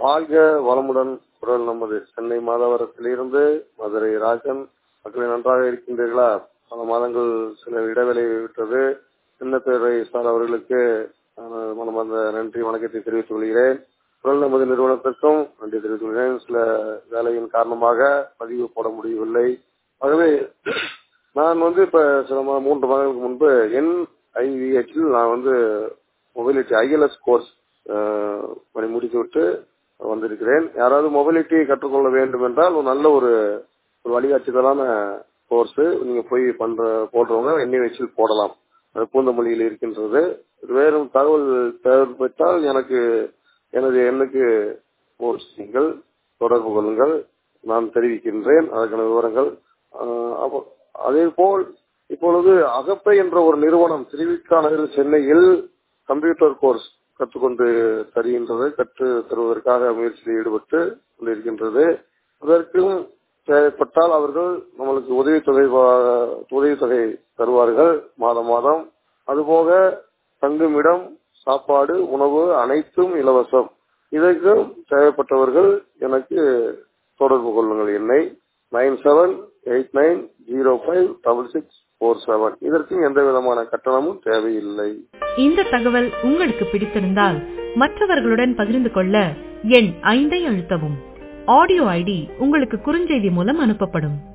வாழ்க வளமுடன் குரல் நமது சென்னை மாதவரத்திலிருந்து மதுரை ராஜன் மக்களை நன்றாக இருக்கின்றீர்களா பல மாதங்கள் சில இடைவெளி விட்டது சின்னப்பேரை சார் அவர்களுக்கு அஹ், மனமார்ந்த நன்றி வணக்கத்தை தெரிவித்துக் கொள்கிறேன் குரல் நமது நிறுவனத்திற்கும் நன்றி தெரிவித்துக் கொள்கிறேன் சில வேலையின் காரணமாக பதிவு போட முடியவில்லை ஆகவே நான் வந்து இப்ப சில மா- மூன்று மாதங்களுக்கு முன்பு என் ஐவிஹெச்சில் நான் வந்து மொபைலிட்டி ஐஎல்எஸ் கோர்ஸ் பணி முடித்துவிட்டு வந்திருக்கிறேன் யாராவது மொபைலிட்டி கற்றுக்கொள்ள வேண்டும் என்றால் ஒரு நல்ல ஒரு ஒரு வழிகாட்டுதலான கோர்ஸ் நீங்க போய் பண்ற போடுறவங்க என்ஐவிஹெச்சில் போடலாம் அது பூந்தமல்லியில் இருக்கின்றது வேறும் தகவல் தேவைப்பட்டால் எனக்கு எனது எண்ணுக்கு கோர்ஸ் நீங்கள் தொடர்பு கொள்ளுங்கள் நான் தெரிவிக்கின்றேன் அதற்கான விவரங்கள் ஆஹ் அப்போ- அதே போல் இப்பொழுது அகப்பை என்ற ஒரு நிறுவனம் திருவிக்கா நகரில் சென்னையில் கம்ப்யூட்டர் கோர்ஸ் கற்றுக்கொண்டு தருகின்றது கற்று தருவதற்காக முயற்சியில் ஈடுபட்டு கொண்டிருக்கின்றது அதற்கும் தேவைப்பட்டால் அவர்கள் நம்மளுக்கு உதவித்தொகை வா- உதவித்தொகை தருவார்கள் மாதம் மாதம் அதுபோக தங்குமிடம் சாப்பாடு உணவு அனைத்தும் இலவசம் இதற்கும் தேவைப்பட்டவர்கள் எனக்கு தொடர்பு கொள்ளுங்கள் என்னை nine seven eight nine zero five double six four seven இதற்கும் எந்த விதமான கட்டணமும் தேவையில்லை இந்த தகவல் உங்களுக்கு பிடித்திருந்தால் மற்றவர்களுடன் பகிர்ந்து கொள்ள எண் ஐந்தை அழுத்தவும் ஆடியோ ஐடி உங்களுக்கு குறுஞ்செய்தி மூலம் அனுப்பப்படும்